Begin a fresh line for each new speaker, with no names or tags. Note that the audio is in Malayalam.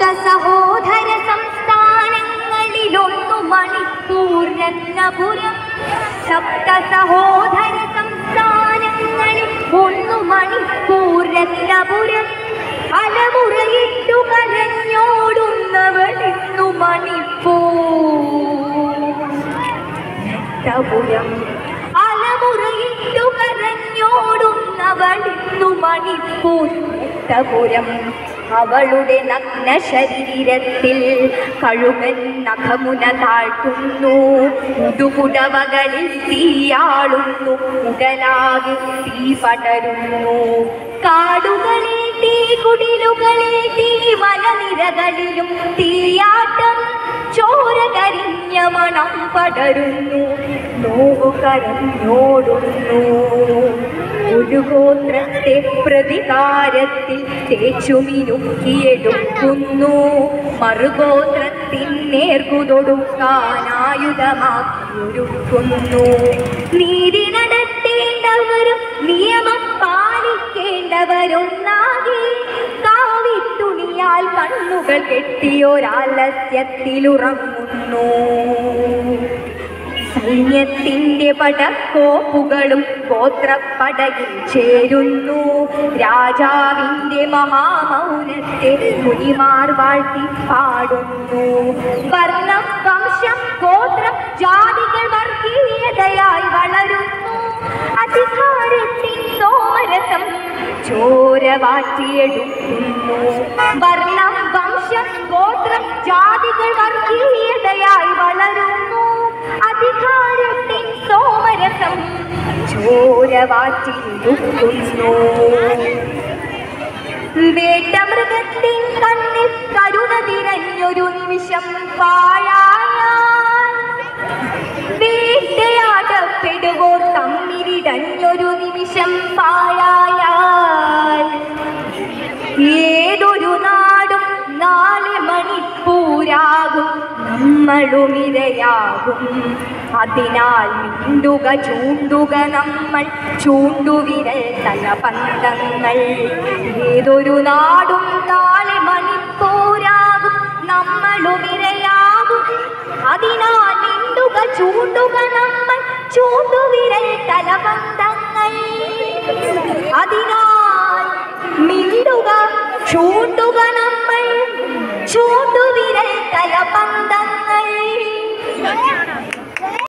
സഹോദര സംസ്ഥാനങ്ങളിലൊന്നു മണിപ്പൂർ രത്നപുരം സപ്ത സഹോദര സംസ്ഥാനങ്ങളിൽ ഒന്നു മണിപ്പൂർ രത്നപുരം അലമുറയിട്ടു കരഞ്ഞോടുന്നവളിന്നു മണിപ്പൂർ രക്തപുരം അലമുറയിട്ടു കരഞ്ഞോടുന്നവളിന്നു മണിപ്പൂർ രക്തപുരം അവളുടെ നഗ്ന ശരീരത്തിൽ കഴുകൻ നഖമുന താഴ്ത്തുന്നു ഉടുപുടവകളിൽ തീയാളുന്നു ഉടലാകെ തീ പടരുന്നു കാടുകളിൽ തീ കുടിലുകളിൽ തീ വനനിരകളിലും തീയാട്ടം ചോര കരിഞ്ഞ മണം പടരുന്നു നോവു കരഞ്ഞോടുന്നു ഒരു ഗോത്രത്തെ പ്രതികാരത്തിൽ തേച്ചുമിനുക്കിയെടുക്കുന്നു മറുഗോത്രത്തിൻ നേർക്കുതൊടുക്കാനായുധമാക്കിയൊരുക്കുന്നു നീതി നടത്തേണ്ടവരും നിയമം പാലിക്കേണ്ടവരൊന്നാകെ കാവിത്തുണിയാൽ കണ്ണുകൾ കെട്ടിയൊരാലസ്യത്തിലുറങ്ങുന്നു സൈന്യത്തിന്റെ പടക്കോപ്പുകളും ഗോത്രപ്പടയിൽ ചേരുന്നു രാജാവിന്റെ മഹാമൗനത്തെ മുനിമാർ വാഴ്ത്തി പാടുന്നു വർണ്ണം വംശം ഗോത്രം ജാതികൾ വർഗീയതയായി വളരുന്നു അധികാരത്തിൻ സോമരസം ചോര വാറ്റിയെടുക്കുന്നു വർണ്ണം വംശം ഗോത്രം ജാതികൾ വർഗീയതയായി വളരുന്നു അധികാരത്തിൻ സോമരസം ചോര വാറ്റിയെടുക്കുന്നു വേട്ടമൃഗത്തിൻ കണ്ണിൽ കരുണ തിരഞ്ഞൊരു നിമിഷം പാഴായാൽ വേട്ടയാടപ്പെടുവോർ തമ്മിലിടഞ്ഞൊരു നിമിഷം പാഴായാൽ ഏതൊരു നാടും നാളെ മണിപ്പൂരാകും നമ്മളുമിരയാകും അതിനാൽ മിണ്ടുക ചൂണ്ടുക നമ്മൾ ചൂണ്ടുവിരൽ തലപന്തങ്ങൾ ഏതൊരു നാടും നാളെ മണിപ്പൂരാകും നമ്മളുമിരയാകും അതിനാൽ മിണ്ടുക ചൂണ്ടുക നമ്മൾ ചൂണ്ടുവിരൽ തലപന്തങ്ങൾ അതിനാൽ മിണ്ടുക ചൂണ്ടുക നമ്മൾ ചൂണ്ടുവിരൽ തലപന്ത